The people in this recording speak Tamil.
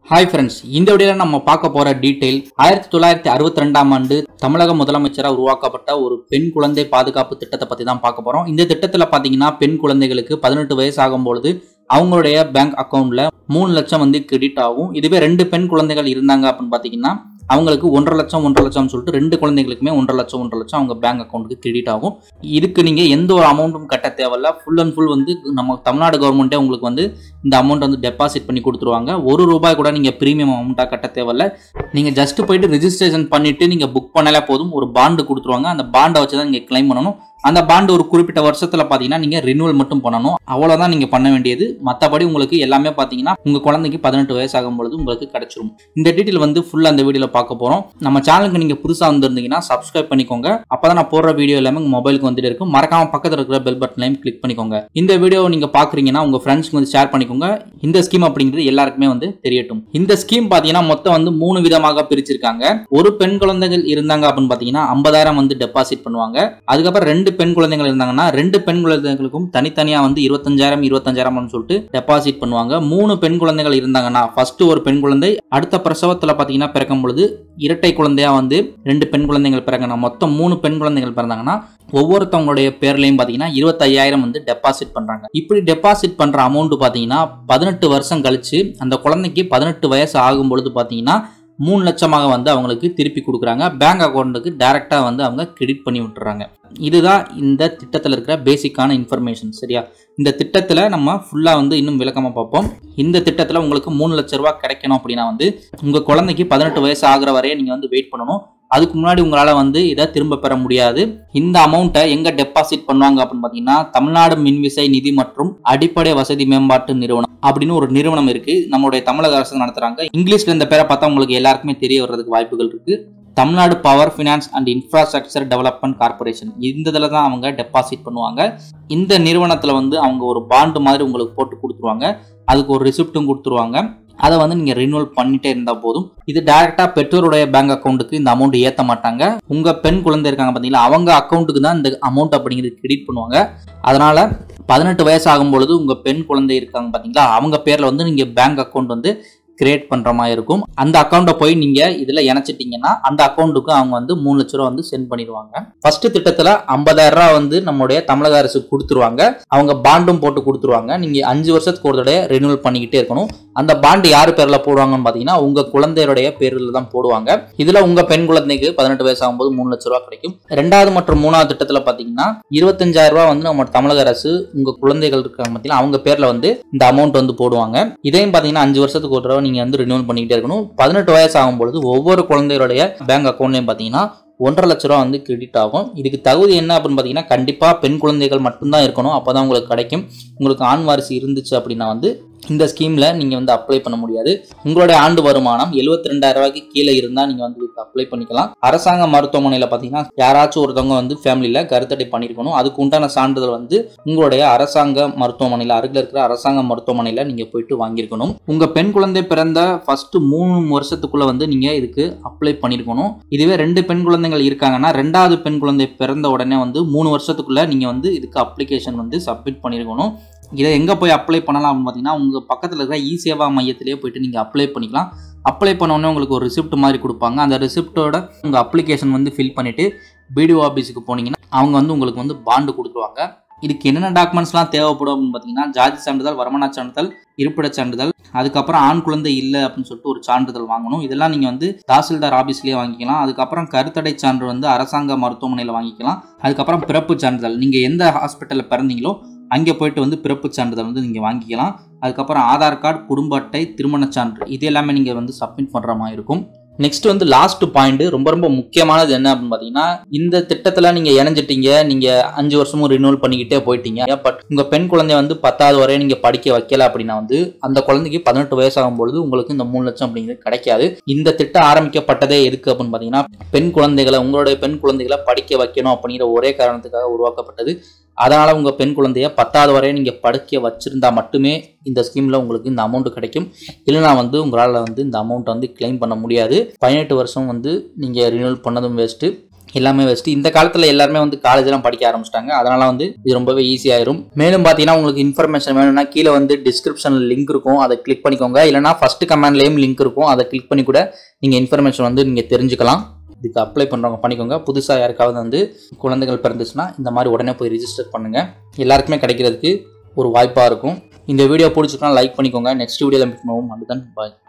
ஹாய் ஃப்ரெண்ட்ஸ் இந்த வீடியோவில் நம்ம பார்க்க போற டீடைல் ஆயிரத்தி தொள்ளாயிரத்தி அறுபத்தி ரெண்டாம் ஆண்டு தமிழக முதலமைச்சராக உருவாக்கப்பட்ட ஒரு பெண் குழந்தை பாதுகாப்பு திட்டத்தை பற்றி தான் பார்க்க போறோம் இந்த திட்டத்தில் பார்த்தீங்கன்னா பெண் குழந்தைகளுக்கு பதினெட்டு வயசு ஆகும்பொழுது அவங்களுடைய பேங்க் அக்கௌண்ட்ல மூணு லட்சம் வந்து கிரெடிட் ஆகும் இதுவே ரெண்டு பெண் குழந்தைகள் இருந்தாங்க அப்படின்னு பார்த்தீங்கன்னா அவங்களுக்கு ஒன்றரை லட்சம் ஒன்றரை லட்சம் சொல்லிட்டு ரெண்டு குழந்தைகளுக்குமே ஒன்றரை லட்சம் ஒன்றரை லட்சம் அவங்க பேங்க் அக்கௌண்ட்டுக்கு கிரெடிட் ஆகும் இதுக்கு நீங்க எந்த ஒரு அமௌண்ட்டும் கட்ட தேவையில்ல ஃபுல் அண்ட் ஃபுல் வந்து நம்ம தமிழ்நாடு கவர்மெண்ட்டே உங்களுக்கு வந்து இந்த அமௌண்ட் வந்து டெபாசிட் பண்ணி கொடுத்துருவாங்க ஒரு ரூபாய் கூட நீங்க பிரீமியம் அமௌண்ட்டாக கட்ட தேவையில்ல நீங்க ஜஸ்ட் போயிட்டு ரெஜிஸ்ட்ரேஷன் பண்ணிட்டு நீங்க புக் பண்ணாலே போதும் ஒரு பாண்டு கொடுத்துருவாங்க அந்த பாண்டை வச்சு தான் நீங்க கிளைம் பண்ணணும் அந்த பாண்டு ஒரு குறிப்பிட்ட வருஷத்துல பாத்தீங்கன்னா நீங்க ரினியூவல் மட்டும் பண்ணணும் அவ்வளவுதான் நீங்க பண்ண வேண்டியது மற்றபடி உங்களுக்கு எல்லாமே பாத்தீங்கன்னா உங்க குழந்தைக்கு பதினெட்டு வயசு ஆகும் பொழுது உங்களுக்கு கிடைச்சிரும் இந்த டீட்டெயில் வந்து ஃபுல்லா அந்த வீடியோல பார்க்க போறோம் நம்ம சேனலுக்கு நீங்க புதுசா வந்திருந்தீங்கன்னா சப்ஸ்கிரைப் பண்ணிக்கோங்க அப்பதான் நான் போடுற வீடியோ எல்லாமே உங்க மொபைலுக்கு வந்துட்டு இருக்கும் மறக்காம பக்கத்துல இருக்கிற பெல் பட்டனையும் கிளிக் பண்ணிக்கோங்க இந்த வீடியோ நீங்க பாக்குறீங்கன்னா உங்க ஃப்ரெண்ட்ஸ்க்கு வந்து ஷேர் பண்ணிக்கோங்க இந்த ஸ்கீம் அப்படிங்கிறது எல்லாருக்குமே வந்து தெரியட்டும் இந்த ஸ்கீம் பாத்தீங்கன்னா மொத்தம் வந்து மூணு விதமாக பிரிச்சிருக்காங்க ஒரு பெண் குழந்தைகள் இருந்தாங்க அப்படின்னு பாத்தீங்கன்னா ஐம்பதாயிரம் வந்து டெபாசிட் பண்ணுவாங்க அதுக்கப்புறம் ரெண்டு பெண் குழந்தைகள் இருந்தாங்கன்னா ரெண்டு பெண் குழந்தைகளுக்கும் தனித்தனியா வந்து இருபத்தஞ்சாயிரம் இருபத்தஞ்சாயிரம்னு சொல்லிட்டு டெபாசிட் பண்ணுவாங்க மூணு பெண் குழந்தைகள் இருந்தாங்கன்னா ஃபர்ஸ்ட் ஒரு பெண் குழந்தை அடுத்த பிரசவத்துல பாத்தீங்கன்னா பிறக்கும் பொழுது இரட்டை குழந்தையா வந்து ரெண்டு பெண் குழந்தைகள் பிறக்கணும் மொத்தம் மூணு பெண் குழந்தைகள் பிறந்தாங்கன்னா ஒவ்வொருத்தவங்களுடைய பேர்லயும் பாத்தீங்கன்னா இருபத்தையாயிரம் வந்து டெபாசிட் பண்றாங்க இப்படி டெபாசிட் பண்ற அமௌண்ட் பாத்தீங்கன்னா பதினெட்டு வருஷம் கழிச்சு அந்த குழந்தைக்கு பதினெட்டு வயசு ஆகும் பொழுது பாத்தீங்கன்னா மூணு லட்சமாக வந்து அவங்களுக்கு திருப்பி கொடுக்குறாங்க பேங்க் அக்கௌண்ட்டுக்கு டைரெக்டாக வந்து அவங்க கிரெடிட் பண்ணி விட்டுறாங்க இதுதான் இந்த திட்டத்தில் இருக்கிற பேசிக்கான இன்ஃபர்மேஷன் சரியா இந்த திட்டத்தில் நம்ம ஃபுல்லாக வந்து இன்னும் விளக்கமாக பார்ப்போம் இந்த திட்டத்தில் உங்களுக்கு மூணு லட்ச ரூபா கிடைக்கணும் அப்படின்னா வந்து உங்கள் குழந்தைக்கு பதினெட்டு வயசு ஆகிற வரையே நீங்கள் வந்து வெயிட் பண்ணணும் அதுக்கு முன்னாடி உங்களால் வந்து இதை திரும்ப பெற முடியாது இந்த அமௌண்ட்டை எங்கே டெபாசிட் பண்ணுவாங்க அப்படின்னு பார்த்தீங்கன்னா தமிழ்நாடு மின்விசை நிதி மற்றும் அடிப்படை வசதி மேம்பாட்டு நிறுவனம் அப்படின்னு ஒரு நிறுவனம் இருக்கு நம்மளுடைய தமிழக அரசு நடத்துறாங்க இங்கிலீஷ்ல இந்த பேரை பார்த்தா உங்களுக்கு எல்லாருக்குமே தெரிய வர்றதுக்கு வாய்ப்புகள் இருக்கு Tamil Nadu power finance and infrastructure development corporation இந்த இதில் தான் அவங்க டெபாசிட் பண்ணுவாங்க இந்த நிறுவனத்தில் வந்து அவங்க ஒரு பாண்டு மாதிரி உங்களுக்கு போட்டு கொடுத்துருவாங்க அதுக்கு ஒரு ரிசிப்ட்டும் கொடுத்துருவாங்க அதை வந்து நீங்கள் ரினியூவல் பண்ணிட்டே இருந்தால் போதும் இது டேரெக்டாக பெற்றோருடைய பேங்க் அக்கௌண்ட்டுக்கு இந்த அமௌண்ட் ஏற்ற மாட்டாங்க உங்கள் பெண் குழந்தை இருக்காங்க பார்த்தீங்களா அவங்க அக்கௌண்ட்டுக்கு தான் இந்த அமௌண்ட் அப்படிங்கிறது கிரெடிட் பண்ணுவாங்க அதனால் பதினெட்டு வயசு ஆகும் பொழுது உங்கள் பெண் குழந்தை இருக்காங்க பார்த்தீங்களா அவங்க பேரில் வந்து நீங்கள் பேங்க் அக்கௌண்ட் வந்து கிரியேட் பண்ணுற மாதிரி இருக்கும் அந்த அக்கௌண்ட்டை போய் நீங்கள் இதில் இணைச்சிட்டிங்கன்னா அந்த அக்கௌண்ட்டுக்கு அவங்க வந்து மூணு லட்ச ரூபா வந்து சென்ட் பண்ணிடுவாங்க ஃபர்ஸ்ட் திட்டத்தில் ஐம்பதாயிரம் ரூபா வந்து நம்மளுடைய தமிழக அரசு கொடுத்துருவாங்க அவங்க பாண்டும் போட்டு கொடுத்துருவாங்க நீங்கள் அஞ்சு வருஷத்துக்கு ஒரு தடவை ரெனியூவல் பண்ணிக்கிட்டே இருக்கணும் அந்த பாண்டு யார் பேரில் போடுவாங்கன்னு பார்த்தீங்கன்னா உங்கள் குழந்தையுடைய பேரில் தான் போடுவாங்க இதில் உங்கள் பெண் குழந்தைக்கு பதினெட்டு வயசு ஆகும்போது மூணு லட்ச ரூபா கிடைக்கும் ரெண்டாவது மற்றும் மூணாவது திட்டத்தில் பார்த்தீங்கன்னா இருபத்தஞ்சாயிரம் ரூபா வந்து நம்ம தமிழக அரசு உங்கள் குழந்தைகள் இருக்காங்க பார்த்தீங்கன்னா அவங்க பேரில் வந்து இந்த அமௌண்ட் வந்து போடுவாங்க இதையும் பார்த்தீங்கன்னா அஞ்சு வருஷத்துக்கு ஒரு தடவை நீங்கள் வந்து ரினியூவல் பண்ணிக்கிட்டே இருக்கணும் பதினெட்டு வயசு ஆகும்பொழுது ஒவ்வொரு குழந்தைகளுடைய பேங்க் அக்கௌண்ட்லையும் பார்த்தீங்கன்னா ஒன்றரை லட்ச ரூபா வந்து கிரெடிட் ஆகும் இதுக்கு தகுதி என்ன அப்படின்னு பார்த்தீங்கன்னா கண்டிப்பாக பெண் குழந்தைகள் மட்டும்தான் இருக்கணும் அப்போ தான் உங்களுக்கு கிடைக்கும் உங்களுக்கு ஆண் வாரிசு இருந்துச்சு அப்படின்னா வந்து இந்த ஸ்கீமில் நீங்கள் வந்து அப்ளை பண்ண முடியாது உங்களுடைய ஆண்டு வருமானம் எழுபத்தி ரெண்டாயிரம் ரூபாய்க்கு கீழே இருந்தால் நீங்கள் வந்து இதுக்கு அப்ளை பண்ணிக்கலாம் அரசாங்க மருத்துவமனையில் பார்த்தீங்கன்னா யாராச்சும் ஒருத்தவங்க வந்து ஃபேமிலியில் கருத்தடை பண்ணியிருக்கணும் அதுக்கு உண்டான சான்றிதழ் வந்து உங்களுடைய அரசாங்க மருத்துவமனையில் அருகில் இருக்கிற அரசாங்க மருத்துவமனையில் நீங்கள் போயிட்டு வாங்கியிருக்கணும் உங்கள் பெண் குழந்தை பிறந்த ஃபர்ஸ்ட் மூணு வருஷத்துக்குள்ளே வந்து நீங்கள் இதுக்கு அப்ளை பண்ணியிருக்கணும் இதுவே ரெண்டு பெண் குழந்தைகள் இருக்காங்கன்னா ரெண்டாவது பெண் குழந்தை பிறந்த உடனே வந்து மூணு வருஷத்துக்குள்ளே நீங்கள் வந்து இதுக்கு அப்ளிகேஷன் வந்து சப்மிட் பண்ணியிருக்கணும் இதை எங்கே போய் அப்ளை பண்ணலாம் அப்படின்னு பார்த்தீங்கன்னா உங்கள் பக்கத்தில் இருக்கிற இ சேவா மையத்திலேயே போயிட்டு நீங்கள் அப்ளை பண்ணிக்கலாம் அப்ளை பண்ணோடனே உங்களுக்கு ஒரு ரிசிப்ட் மாதிரி கொடுப்பாங்க அந்த ரிசிப்டோட உங்கள் அப்ளிகேஷன் வந்து ஃபில் பண்ணிவிட்டு பிடிஓ ஆஃபீஸுக்கு போனீங்கன்னா அவங்க வந்து உங்களுக்கு வந்து பாண்டு கொடுத்துருவாங்க இதுக்கு என்னென்ன டாக்குமெண்ட்ஸ்லாம் தேவைப்படும் அப்படின்னு பார்த்தீங்கன்னா ஜாதி சான்றிதழ் வருமான சான்றிதழ் இருப்பிடச் சான்றிதழ் அதுக்கப்புறம் ஆண் குழந்தை இல்லை அப்படின்னு சொல்லிட்டு ஒரு சான்றிதழ் வாங்கணும் இதெல்லாம் நீங்கள் வந்து தாசில்தார் ஆஃபீஸ்லேயே வாங்கிக்கலாம் அதுக்கப்புறம் கருத்தடை சான்று வந்து அரசாங்க மருத்துவமனையில் வாங்கிக்கலாம் அதுக்கப்புறம் பிறப்பு சான்றிதழ் நீங்கள் எந்த ஹாஸ்பிட்டலில் பிறந்தீங்களோ அங்கே போயிட்டு வந்து பிறப்பு சான்றிதழ் வந்து நீங்கள் வாங்கிக்கலாம் அதுக்கப்புறம் ஆதார் கார்டு குடும்ப அட்டை திருமணச் சான்று இது எல்லாமே நீங்கள் வந்து சப்மிட் பண்ணுற மாதிரி இருக்கும் நெக்ஸ்ட் வந்து லாஸ்ட் பாயிண்ட் ரொம்ப ரொம்ப முக்கியமானது என்ன அப்படின்னு பார்த்தீங்கன்னா இந்த திட்டத்தில் நீங்கள் இணைஞ்சிட்டீங்க நீங்கள் அஞ்சு வருஷமும் ரினியூவல் பண்ணிக்கிட்டே போயிட்டீங்க பட் உங்கள் பெண் குழந்தைய வந்து பத்தாவது வரையும் நீங்கள் படிக்க வைக்கல அப்படின்னா வந்து அந்த குழந்தைக்கு பதினெட்டு வயசாகும் பொழுது உங்களுக்கு இந்த மூணு லட்சம் அப்படிங்கிறது கிடைக்காது இந்த திட்டம் ஆரம்பிக்கப்பட்டதே எதுக்கு அப்படின்னு பார்த்தீங்கன்னா பெண் குழந்தைகளை உங்களுடைய பெண் குழந்தைகளை படிக்க வைக்கணும் அப்படிங்கிற ஒரே காரணத்துக்காக உருவாக்கப்பட்டது அதனால் உங்கள் பெண் குழந்தைய பத்தாவது வரைய நீங்கள் படிக்க வச்சுருந்தா மட்டுமே இந்த ஸ்கீமில் உங்களுக்கு இந்த அமௌண்ட் கிடைக்கும் இல்லைனா வந்து உங்களால் வந்து இந்த அமௌண்ட்டை வந்து கிளைம் பண்ண முடியாது பதினெட்டு வருஷம் வந்து நீங்கள் ரினியூவல் பண்ணதும் வேஸ்ட்டு எல்லாமே வச்சுட்டு இந்த காலத்தில் எல்லாருமே வந்து காலேஜ்லாம் படிக்க ஆரம்பிச்சிட்டாங்க அதனால வந்து இது ரொம்பவே ஈஸியாயிரும் மேலும் பார்த்தீங்கன்னா உங்களுக்கு இன்ஃபர்மேஷன் வேணும்னா கீழே வந்து டிஸ்கிரிப்ஷனில் லிங்க் இருக்கும் அதை கிளிக் பண்ணிக்கோங்க இல்லைனா ஃபர்ஸ்ட் கமெண்ட்லேயும் லிங்க் இருக்கும் அதை கிளிக் பண்ணி கூட நீங்கள் இன்ஃபர்மேஷன் வந்து நீங்கள் தெரிஞ்சுக்கலாம் இதுக்கு அப்ளை பண்ணுறவங்க பண்ணிக்கோங்க புதுசாக யாருக்காவது வந்து குழந்தைகள் பிறந்துச்சுன்னா இந்த மாதிரி உடனே போய் ரிஜிஸ்டர் பண்ணுங்கள் எல்லாருக்குமே கிடைக்கிறதுக்கு ஒரு வாய்ப்பாக இருக்கும் இந்த வீடியோ பிடிச்சிருக்கா லைக் பண்ணிக்கோங்க நெக்ஸ்ட் வீடியோவில் மீட் பண்ணுவோம் அதுதான் பாய்